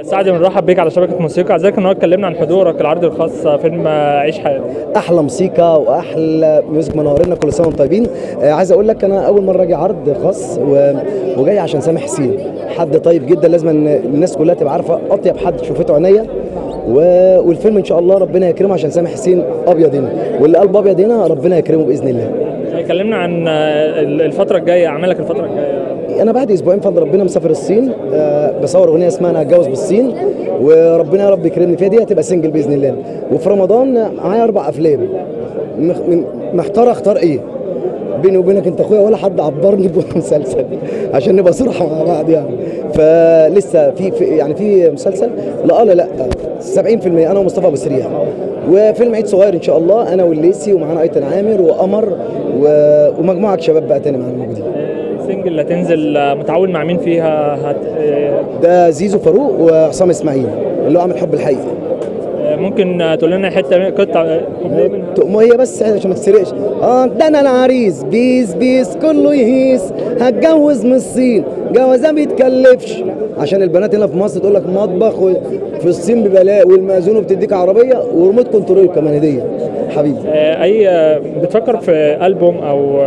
سعد بنرحب بيك على شبكه موسيقى ازيك النهارده اتكلمنا عن حضورك العرض الخاص فيلم عيش حياتي احلى موسيقى واحلى ميوزك منورنا كل سنه وانتم طيبين آه عايز اقول لك انا اول مره اجي عرض خاص و... وجاي عشان سامح حسين حد طيب جدا لازم إن الناس كلها تبقى عارفه اطيب حد شوفته عينيا و... والفيلم ان شاء الله ربنا يكرمه عشان سامح حسين ابيض هنا واللي قلبه ابيض هنا ربنا يكرمه باذن الله اتكلمنا عن الفتره الجايه اعمالك الفتره الجايه انا بعد اسبوعين فضل ربنا مسافر الصين أه بصور اغنيه اسمها انا هتجوز بالصين وربنا يا رب يكرمني فيها دي هتبقى سنجل باذن الله وفي رمضان معايا اربع افلام مخ- محتار اختار ايه بيني وبينك انت اخويا ولا حد عبرني بمسلسل عشان نبقى صراحه مع بعض يعني فلسه في, في يعني في مسلسل لا لا لا 70% انا ومصطفى ابو سريع وفيلم عيد صغير ان شاء الله انا والليسي ومعانا ايتن عامر وقمر و- ومجموعه شباب بقى تاني معانا موجودين سنجل اللي هتنزل متعاون مع مين فيها هت... ده زيزو فاروق وعصام اسماعيل اللي هو عامل حب الحقيقي ممكن تقول لنا حته من- قطعه كوبليه منها تقوم هي بس عشان ما تسرقش اه ده انا العريس بيس بيس كله يهيس هتجوز من الصين جوازها ما بيتكلفش عشان البنات هنا في مصر تقول لك مطبخ وفي الصين ببلاء والمأذون بتديك عربيه وريموت كنترول كمان هديه حبيبي اي بتفكر في البوم او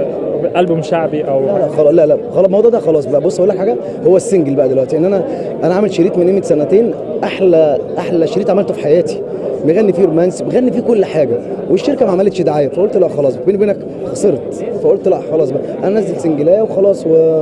البوم شعبي او لا لا خلاص لا لا خلاص الموضوع ده خلاص بقى بص اقول لك حاجه هو السنجل بقى دلوقتي ان انا انا عامل شريط من قيمه سنتين احلى احلى شريط عملته في حياتي مغني فيه رومانسي مغني فيه كل حاجه والشركه ما عملتش دعايه فقلت لا خلاص بيني وبينك خسرت فقلت لا خلاص بقى انا انزل سنجلايه وخلاص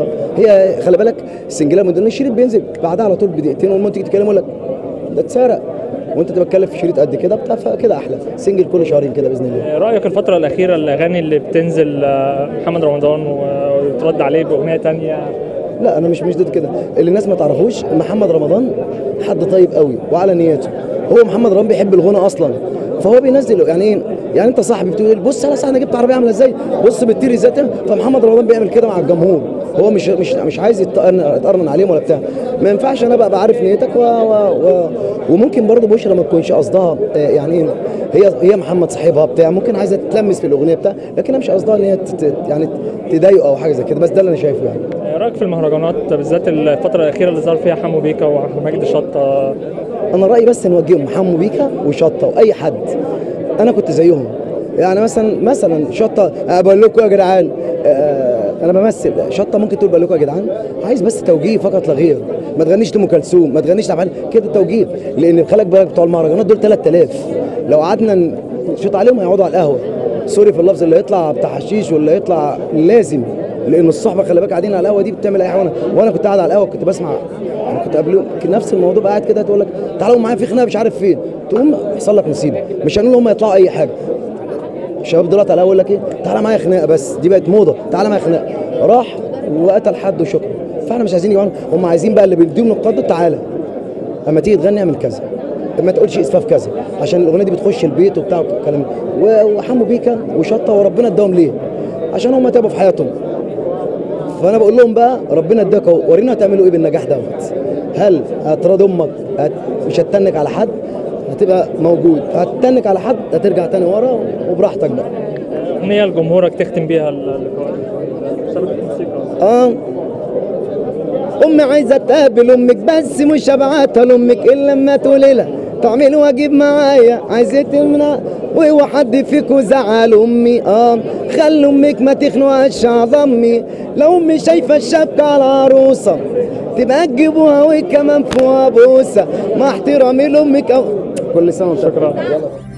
وهي خلي بالك السنجلايه من ضمن الشريط بينزل بعدها على طول بدقيقتين والمنتج تيجي تتكلم يقول لك ده اتسرق وانت تبقى تتكلم في شريط قد كده بتاع فكده احلى سنجل كل شهرين كده باذن الله رايك الفتره الاخيره الاغاني اللي بتنزل محمد رمضان وترد عليه باغنيه تانية لا انا مش مش ضد كده اللي الناس ما تعرفوش محمد رمضان حد طيب قوي وعلى نيته هو محمد رمضان بيحب الغنى اصلا فهو بينزل يعني ايه يعني انت صاحبي بتقول بص انا انا جبت عربيه عامله ازاي بص بتطير ازاي فمحمد رمضان بيعمل كده مع الجمهور هو مش مش مش عايز يتقرن- يتقرن عليهم ولا بتاع ما ينفعش انا بقى بعرف نيتك و و و وممكن برضه بشرى ما تكونش قصدها آه، يعني ايه هي هي محمد صاحبها بتاع ممكن عايزه تتلمس في الاغنيه بتاع لكن هي مش قصدها ان هي تت- يعني تضايقه او حاجه زي كده بس ده اللي انا شايفه يعني رايك في المهرجانات بالذات الفتره الاخيره اللي ظهر فيها حمو بيكا ومجد شطه انا رايي بس نوجههم حمو بيكا وشطه واي حد انا كنت زيهم يعني مثلا مثلا شطه أه بقول لكم يا جدعان آه، انا بمثل شطه ممكن تقول بقول لكم يا جدعان عايز بس توجيه فقط لا غير ما تغنيش لام كلثوم ما تغنيش لعبد الحليم، كده توجيه لان خلك بالك بتوع المهرجانات دول 3000 لو قعدنا نشوط عليهم هيقعدوا على القهوه سوري في اللفظ اللي يطلع بتاع حشيش واللي يطلع لازم لان الصحبه خلي بالك قاعدين على القهوه دي بتعمل اي حاجه وأنا- وانا كنت قاعد على القهوه كنت بسمع انا كنت قبل نفس الموضوع بقى قاعد كده تقول لك تعالوا معايا في خناقه مش عارف فين تقوم يحصل لك مصيبه مش هنقول هم يطلعوا اي حاجه الشباب دلوقتي على يقول لك ايه تعالى معايا خناقه بس دي بقت موضه تعالى معايا خناقه راح وقتل حد وشكرا فاحنا مش عايزين يجوا هم عايزين بقى اللي بيديهم نقاط تعالى اما تيجي تغني اعمل كذا ما تقولش اسفاف كذا عشان الاغنيه دي بتخش البيت وبتاع والكلام ده. و- وحمو بيكا وشطه وربنا اداهم ليه عشان هم تعبوا في حياتهم فانا بقول لهم بقى ربنا اداك اهو ورينا هتعملوا ايه بالنجاح دوت هل هتراضي امك هت... مش هتتنك على حد هتبقى موجود هتتنك على حد هترجع تاني ورا وبراحتك بقى اغنيه لجمهورك تختم بيها اللقاء شبكه موسيقى اه امي عايزه تقابل امك بس مش هبعتها لامك الا لما تقولي لها تعمل واجب معايا عايزه تمنع وهو حد فيكو زعل امي اه خلي امك ما تخنقش عظمي لو امي شايفه الشبكه على عروسه تبقى تجيبوها وكمان فوق بوسه مع احترامي لامك أو كل سنه وانت شكرا يلا